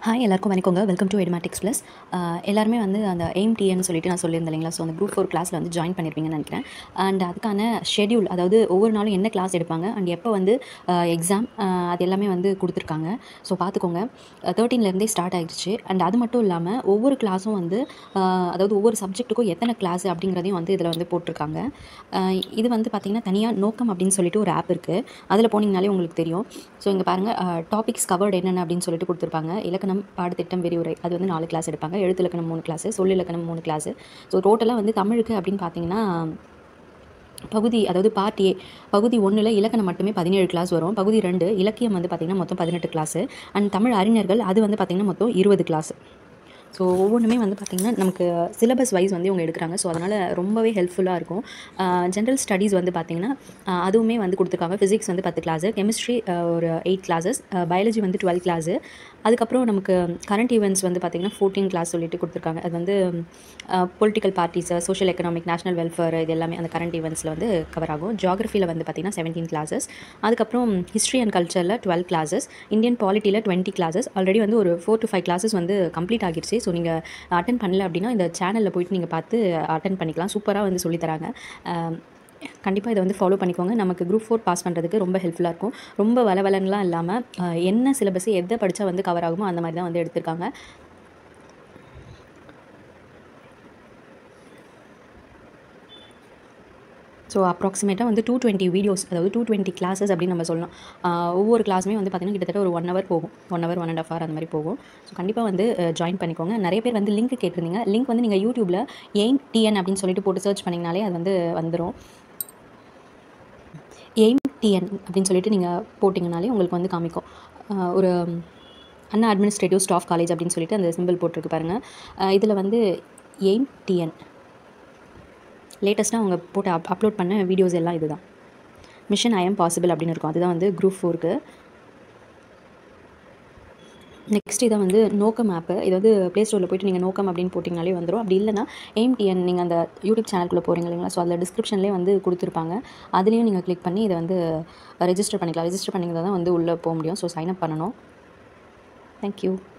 hi எல்லாருக்கும் வணக்கங்க welcome to எடமேட்டிக்ஸ் plus எல்லாருமே வந்து அந்த எய்ம் டிஎன்னு சொல்லிட்டு நான் சொல்லியிருந்தேன் இல்லைங்களா ஸோ அந்த குரூப் ஃபோர் கிளாஸில் வந்து ஜாயின் பண்ணியிருப்பீங்கன்னு நினைக்கிறேன் அண்ட் அதுக்கான ஷெடியூல் அதாவது ஒவ்வொரு நாளும் என்ன கிளாஸ் எடுப்பாங்க அண்ட் எப்போ வந்து எக்ஸாம் அது எல்லாமே வந்து கொடுத்துருக்காங்க ஸோ பார்த்துக்கோங்க தேர்ட்டீன்லேருந்தே ஸ்டார்ட் ஆகிடுச்சு அண்ட் அது மட்டும் இல்லாமல் ஒவ்வொரு கிளாஸும் வந்து அஹ், அதாவது ஒவ்வொரு சப்ஜெக்ட்டுக்கும் எத்தனை கிளாஸ் அப்படிங்கிறதையும் வந்து இதில் வந்து போட்டிருக்காங்க அஹ், இது வந்து பார்த்திங்கன்னா தனியாக நோக்கம் அப்படின்னு சொல்லிட்டு ஒரு ஆப் இருக்குது அதில் போனீங்கனாலே உங்களுக்கு தெரியும் ஸோ இங்கே பாருங்கள் டாபிக்ஸ் கவர்டு என்னென்ன அப்படின்னு சொல்லிட்டு கொடுத்துருப்பாங்க இலக்கணம் பாடத்திட்டம் விரிவுரை அது வந்து நாலு கிளாஸ் எடுப்பாங்க எழுத்து இலக்கணம் மூணு கிளாஸ் சொல் இலக்கணம் மூணு கிளாஸ் ஸோ டோட்டலாக வந்து தமிழுக்கு அப்படின்னு பார்த்தீங்கன்னா பகுதி அதாவது பார்ட் ஏ பகுதி ஒன்றில் இலக்கணம் மட்டுமே பதினேழு கிளாஸ் வரும் பகுதி ரெண்டு இலக்கியம் வந்து பார்த்திங்கன்னா மொத்தம் பதினெட்டு கிளாஸு அண்ட் தமிழ் அறிஞர்கள் அது வந்து பார்த்திங்கன்னா மொத்தம் இருபது கிளாஸ் ஸோ ஒவ்வொன்றுமே வந்து பார்த்திங்கன்னா நமக்கு சிலபஸ் வைஸ் வந்து இவங்க எடுக்கிறாங்க ஸோ அதனால் ரொம்பவே ஹெல்ப்ஃபுல்லாக இருக்கும் ஜென்ரல் ஸ்டடீஸ் வந்து பார்த்திங்கன்னா ஆஹ் அதுவுமே வந்து கொடுத்துருக்காங்க ஃபிசிக்ஸ் வந்து பத்து கிளாஸு கெமிஸ்ட்ரி ஒரு எயிட் கிளாஸஸ் பயாலஜி வந்து டுவெல் கிளாஸு அதுக்கப்புறம் நமக்கு கரண்ட் ஈவெண்ட்ஸ் வந்து பார்த்திங்கன்னா ஃபோர்டீன் கிளாஸ் சொல்லிட்டு கொடுத்துருக்காங்க அது வந்து political parties social economic national welfare இது எல்லாமே அந்த கரண்ட் ஈவெண்ட்ஸில் வந்து கவர் ஆகும் ஜியாகிரஃபியில் வந்து பார்த்திங்கன்னா செவன்டீன் கிளாஸஸ் அதுக்கப்புறம் ஹிஸ்ட்ரி அண்ட் கல்ச்சரில் டுவெல் கிளாஸஸ் இந்தியன் பாலிட்டியில் டுவெண்ட்டி கிளாஸஸ் ஆல்ரெடி வந்து ஒரு ஃபோர் டு ஃபைவ் கிளாஸஸ் வந்து கம்ப்ளீட் ஆகிடுச்சு ஸோ நீங்கள் அட்டன் பண்ணல அப்படின்னா இந்த சேனலில் போயிட்டு நீங்கள் பார்த்து அட்டன் பண்ணிக்கலாம் சூப்பராக வந்து சொல்லித்தராங்க கண்டிப்பாக இதை வந்து ஃபாலோ பண்ணிக்கோங்க நமக்கு குரூப் ஃபோர் பாஸ் பண்ணுறதுக்கு ரொம்ப ஹெல்ப்ஃபுல்லாக இருக்கும் ரொம்ப வளவலன்லாம் இல்லாமல் அஹ், என்ன சிலபஸ் எதை படித்தா வந்து கவர் ஆகுமோ அந்த மாதிரி தான் வந்து எடுத்திருக்காங்க ஸோ அப்ராக்சிமேட்டாக வந்து டூ டுவெண்ட்டி வீடியோஸ் அதாவது டூ டுவெண்ட்டி கிளாஸஸ் அப்படின்னு நம்ம சொல்லலாம் ஆஹ் ஒவ்வொரு கிளாஸுமே வந்து பார்த்திங்கன்னா கிட்டத்தட்ட ஒரு ஒன் ஹவர் போகும் one hour one and half hour அந்த மாதிரி போகும் ஸோ கண்டிப்பாக வந்து ஜாயின் பண்ணிக்கோங்க நிறைய பேர் வந்து லிங்க் கேட்டிருந்தீங்க லிங்க் வந்து நீங்கள் யூடியூப்பில் எய்ம் டிஎன் அப்படின்னு சொல்லிட்டு போட்டு சர்ச் பண்ணிங்கனாலே அது வந்து வந்துடும் எய்ம் டிஎன் அப்படின்னு சொல்லிட்டு நீங்கள் போட்டிங்கனாலே உங்களுக்கு வந்து காமிக்கும் ஆஹ் ஒரு அண்ணா அட்மினிஸ்ட்ரேட்டிவ் ஸ்டாஃப் காலேஜ் அப்படின்னு சொல்லிட்டு அந்த சிம்பிள் போட்டிருக்கு பாருங்கள் இதில் வந்து எய்ம் டிஎன் லேட்டஸ்ட்டாக அவங்க போட்டு அப் அப்லோட் பண்ண வீடியோஸ் எல்லாம் இதுதான் மிஷன் ஐ எம் பாசிபிள் அப்படின்னு இருக்கும் அதுதான் வந்து குரூப் ஃபோருக்கு நெக்ஸ்ட் இதை வந்து நோக்கம் ஆப்பு இது வந்து ப்ளே ஸ்டோரில் போயிட்டு நீங்கள் நோக்கம் அப்படின்னு போட்டிங்கனாலே வந்துடும் அப்படி இல்லைனா எய்ம்டிஎன் நீங்கள் அந்த யூடியூப் சேனலுக்குள்ளே போகிறீங்க இல்லைங்களா ஸோ அதில் டிஸ்கிரிப்ஷன்லேயே வந்து கொடுத்துருப்பாங்க அதுலேயும் நீங்கள் கிளிக் பண்ணி இதை வந்து ரெஜிஸ்டர் பண்ணிக்கலாம் ரெஜிஸ்டர் பண்ணிங்கன்னா தான் வந்து உள்ளே போக முடியும் ஸோ சைன் அப் பண்ணணும் தேங்க்யூ